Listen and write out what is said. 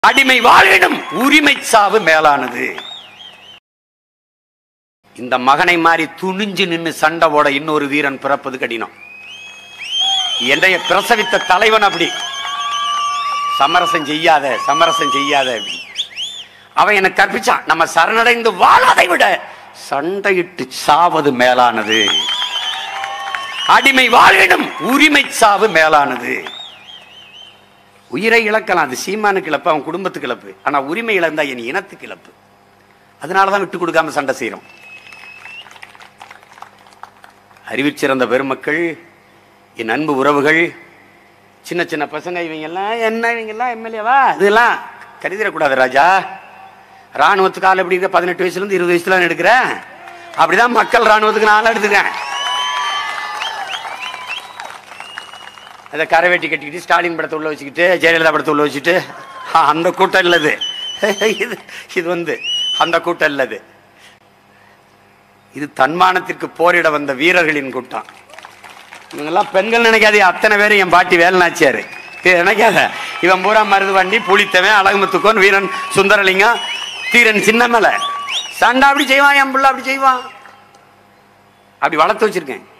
அடிமை வாழ்விடம் உரிமை சாவு மேலானது இந்த மகனை மாறி துணிஞ்சு நின்னு சண்டை போட இன்னொரு வீரன் பிறப்பது கடினம் என்னைய பிரசவித்த தலைவன் அப்படி சமரசம் செய்யாத சமரசம் செய்யாத அப்படி. அவன் எனக்கு கற்பிச்சான் நம்ம சரணடைந்து வாழாதை விட சண்டையிட்டு சாவது மேலானது அடிமை வாழ்விடம் உரிமை சாவு மேலானது உயிரை இழக்கலாம் அது சீமானுக்கு இழப்பு அவன் குடும்பத்துக்கு இழப்பு ஆனா உரிமை இழந்தா என் இனத்துக்கு இழப்பு அதனாலதான் விட்டு கொடுக்காம சண்டை செய்யறோம் அறிவிச்சிறந்த பெருமக்கள் என் அன்பு உறவுகள் சின்ன சின்ன பசங்க இவங்கெல்லாம் என்ன இவங்கெல்லாம் எம்எல்ஏவா இதெல்லாம் கருதிடக்கூடாது ராஜா ராணுவத்துக்கு ஆள் எப்படி இருக்க பதினெட்டு வயசுல இருந்து இருபது வயசுல எடுக்கிறேன் அப்படிதான் மக்கள் ராணுவத்துக்கு நான் எடுத்துக்கிறேன் அதை கரை வெட்டி கட்டிக்கிட்டு ஸ்டாலின் படத்தை உள்ள வச்சுக்கிட்டு ஜெயலலிதா படத்தை உள்ள வச்சுட்டு ஆ, அந்த கூட்டம் இல்லது இது இது வந்து அந்த கூட்டம் இல்லது இது தன்மானத்திற்கு போரிட வந்த வீரர்களின் கூட்டம் இவங்கெல்லாம் பெண்கள் நினைக்காதே அத்தனை பேரும் என் பாட்டி வேலுநாச்சியாரு இது நினைக்காத இவன் பூரா மருது வண்டி புளித்தவன் அழகுமுத்துக்கோன் வீரன் சுந்தரலிங்கம் தீரன் சின்னமலை சண்டை அப்படி செய்வான் என் புள்ள அப்படி செய்வான் அப்படி வளர்த்து வச்சிருக்கேன்